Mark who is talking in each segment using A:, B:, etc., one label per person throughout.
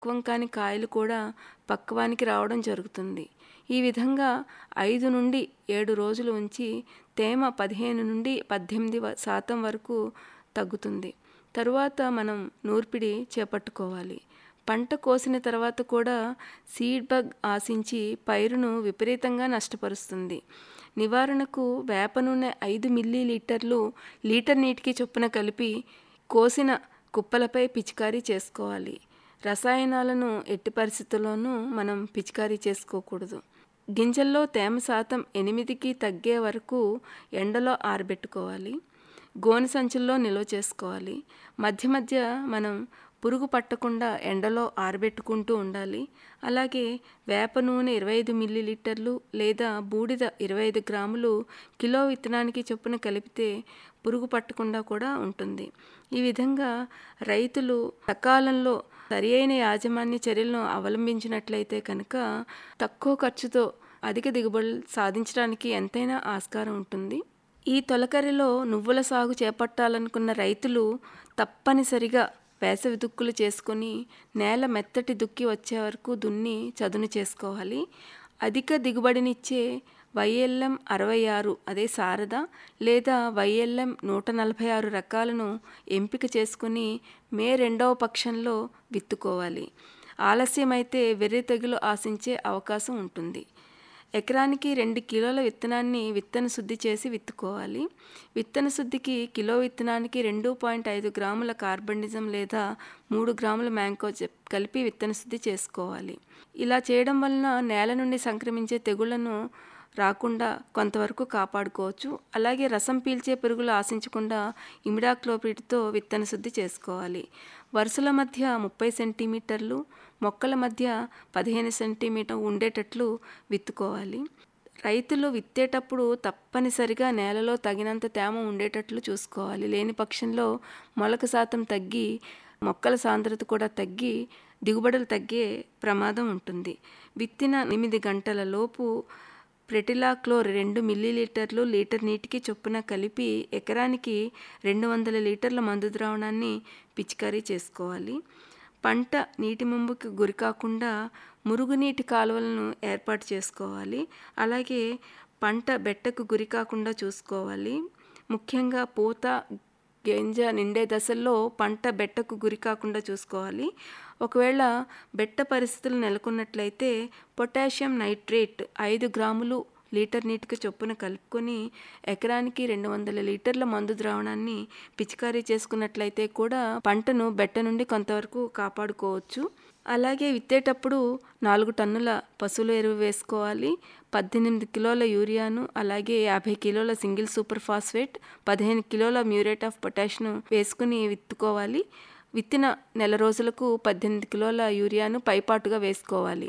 A: పక్వం కాని కాయలు కూడా పక్వానికి రావడం జరుగుతుంది ఈ విధంగా ఐదు నుండి ఏడు రోజులు ఉంచి తేమ పదిహేను నుండి పద్దెనిమిది వ- శాతం వరకు తగ్గుతుంది తరువాత మనం నూర్పిడి చేపట్టుకోవాలి పంట కోసిన తర్వాత కూడా సీడ్ బగ్ ఆశించి పైరును విపరీతంగా నష్టపరుస్తుంది నివారణకు వేప నూనె ఐదు మిల్లీ లీటర్లు లీటర్ నీటికి చొప్పున కలిపి కోసిన కుప్పలపై పిచికారీ చేసుకోవాలి రసాయనాలను ఎట్టి పరిస్థితుల్లోనూ మనం పిచికారీ చేసుకోకూడదు గింజల్లో తేమ శాతం ఎనిమిదికి తగ్గే వరకు ఎండలో ఆరబెట్టుకోవాలి గోనె సంచుల్లో నిల్వ చేసుకోవాలి మధ్య మధ్య మనం పురుగు పట్టకుండా ఎండలో ఆరబెట్టుకుంటూ ఉండాలి అలాగే వేప నూనె ఇరవై ఐదు మిల్లీలీటర్లు లేదా బూడిద ఇరవై ఐదు గ్రాములు కిలో విత్తనానికి చొప్పున కలిపితే పురుగు పట్టకుండా కూడా ఉంటుంది ఈ విధంగా రైతులు సకాలంలో సరి అయిన యాజమాన్య చర్యలను అవలంబించినట్లయితే కనుక తక్కువ ఖర్చుతో అధిక దిగుబడులు సాధించడానికి ఎంతైనా ఆస్కారం ఉంటుంది ఈ తొలకరిలో నువ్వుల సాగు చేపట్టాలనుకున్న రైతులు తప్పనిసరిగా వేసవి దుక్కులు చేసుకొని నేల మెత్తటి దుక్కి వచ్చే వరకు దున్ని చదును చేసుకోవాలి అధిక దిగుబడినిచ్చే వైఎల్ఎం అరవై ఆరు అదే శారద లేదా వైఎల్ఎం నూట నలభై ఆరు రకాలను ఎంపిక చేసుకుని మే రెండవ పక్షంలో విత్తుకోవాలి ఆలస్యమైతే వెర్రి తెగులు ఆశించే అవకాశం ఉంటుంది ఎకరానికి రెండు కిలోల విత్తనాన్ని విత్తన శుద్ధి చేసి విత్తుకోవాలి విత్తన శుద్ధికి కిలో విత్తనానికి రెండు పాయింట్ ఐదు గ్రాముల కార్బనిజం లేదా మూడు గ్రాముల మ్యాంకోజెప్ కలిపి విత్తన శుద్ధి చేసుకోవాలి ఇలా చేయడం వలన నేల నుండి సంక్రమించే తెగుళ్లను రాకుండా కొంతవరకు కాపాడుకోవచ్చు అలాగే రసం పీల్చే పురుగులు ఆశించకుండా ఇమిడాక్లోపిడ్తో విత్తన శుద్ధి చేసుకోవాలి వరుసల మధ్య ముప్పై సెంటీమీటర్లు మొక్కల మధ్య పదిహేను సెంటీమీటర్ ఉండేటట్లు విత్తుకోవాలి రైతులు విత్తేటప్పుడు తప్పనిసరిగా నేలలో తగినంత తేమ ఉండేటట్లు చూసుకోవాలి లేని పక్షంలో మొలక శాతం తగ్గి మొక్కల సాంద్రత కూడా తగ్గి దిగుబడులు తగ్గే ప్రమాదం ఉంటుంది విత్తిన ఎనిమిది గంటల లోపు ప్రెటిలాక్లోర్ రెండు మిల్లీలీటర్లు లీటర్ నీటికి చొప్పున కలిపి ఎకరానికి రెండు వందల లీటర్ల మందు ద్రావణాన్ని పిచికారీ చేసుకోవాలి పంట నీటి ముంపుకి గురి కాకుండా మురుగునీటి కాలువలను ఏర్పాటు చేసుకోవాలి అలాగే పంట బెట్టకు గురి కాకుండా చూసుకోవాలి ముఖ్యంగా పూత గింజ నిండే దశల్లో పంట బెట్టకు గురి కాకుండా చూసుకోవాలి ఒకవేళ బెట్ట పరిస్థితులు నెలకొన్నట్లయితే పొటాషియం నైట్రేట్ ఐదు గ్రాములు లీటర్ నీటికి చొప్పున కలుపుకొని ఎకరానికి రెండు వందల లీటర్ల మందు ద్రావణాన్ని పిచికారీ చేసుకున్నట్లయితే కూడా పంటను బెట్ట నుండి కొంతవరకు కాపాడుకోవచ్చు అలాగే విత్తేటప్పుడు నాలుగు టన్నుల పశువుల ఎరువు వేసుకోవాలి పద్దెనిమిది కిలోల యూరియాను అలాగే యాభై కిలోల సింగిల్ సూపర్ ఫాస్ఫేట్ పదిహేను కిలోల మ్యూరేట్ ఆఫ్ పొటాష్ను వేసుకుని విత్తుకోవాలి విత్తిన నెల రోజులకు పద్దెనిమిది కిలోల యూరియాను పైపాటుగా వేసుకోవాలి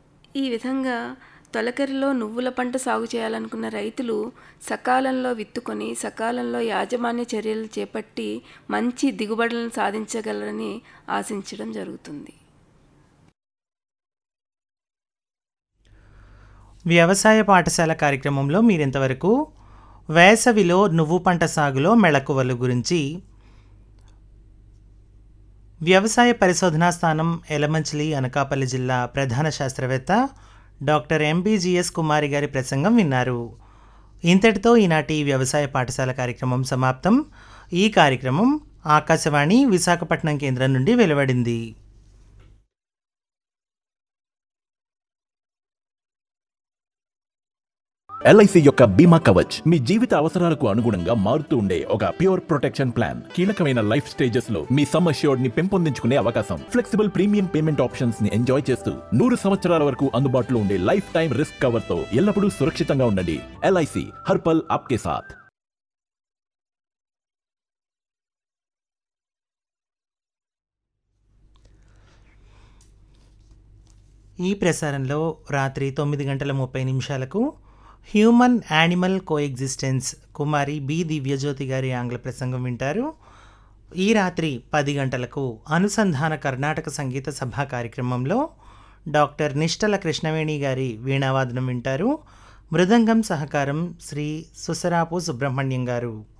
A: ఈ విధంగా తొలకరిలో నువ్వుల పంట సాగు చేయాలనుకున్న రైతులు సకాలంలో విత్తుకొని సకాలంలో యాజమాన్య చర్యలు చేపట్టి మంచి దిగుబడులను సాధించగలరని ఆశించడం జరుగుతుంది
B: వ్యవసాయ పాఠశాల కార్యక్రమంలో మీరింతవరకు వేసవిలో నువ్వు పంట సాగులో మెళకువలు గురించి వ్యవసాయ పరిశోధనా స్థానం ఎలమంచిలి అనకాపల్లి జిల్లా ప్రధాన శాస్త్రవేత్త డాక్టర్ ఎంబీజీఎస్ కుమారి గారి ప్రసంగం విన్నారు ఇంతటితో ఈనాటి వ్యవసాయ పాఠశాల కార్యక్రమం సమాప్తం ఈ కార్యక్రమం ఆకాశవాణి విశాఖపట్నం కేంద్రం నుండి వెలువడింది
C: ఎల్ఐసి యొక్క బీమా కవచ్ మీ జీవిత అవసరాలకు అనుగుణంగా మారుతూ ఉండే ఒక ప్యూర్ ప్రొటెక్షన్ ప్లాన్ కీలకమైన లైఫ్ స్టేజెస్ లో మీ సమ్ అష్యూర్డ్ ని పెంపొందించుకునే అవకాశం ఫ్లెక్సిబుల్ ప్రీమియం పేమెంట్ ఆప్షన్స్ ని ఎంజాయ్ చేస్తూ నూరు సంవత్సరాల వరకు అందుబాటులో ఉండే లైఫ్ టైం రిస్క్ కవర్ తో ఎల్లప్పుడూ సురక్షితంగా ఉండండి ఎల్ఐసి హర్పల్ ఆప్కే సాథ్
B: ఈ ప్రసారంలో రాత్రి తొమ్మిది గంటల ముప్పై నిమిషాలకు హ్యూమన్ యానిమల్ కోఎగ్జిస్టెన్స్ కుమారి బి దివ్యజ్యోతి గారి ఆంగ్ల ప్రసంగం వింటారు ఈ రాత్రి పది గంటలకు అనుసంధాన కర్ణాటక సంగీత సభా కార్యక్రమంలో డాక్టర్ నిష్టల కృష్ణవేణి గారి వీణావాదనం వింటారు మృదంగం సహకారం శ్రీ సుసరాపు సుబ్రహ్మణ్యం గారు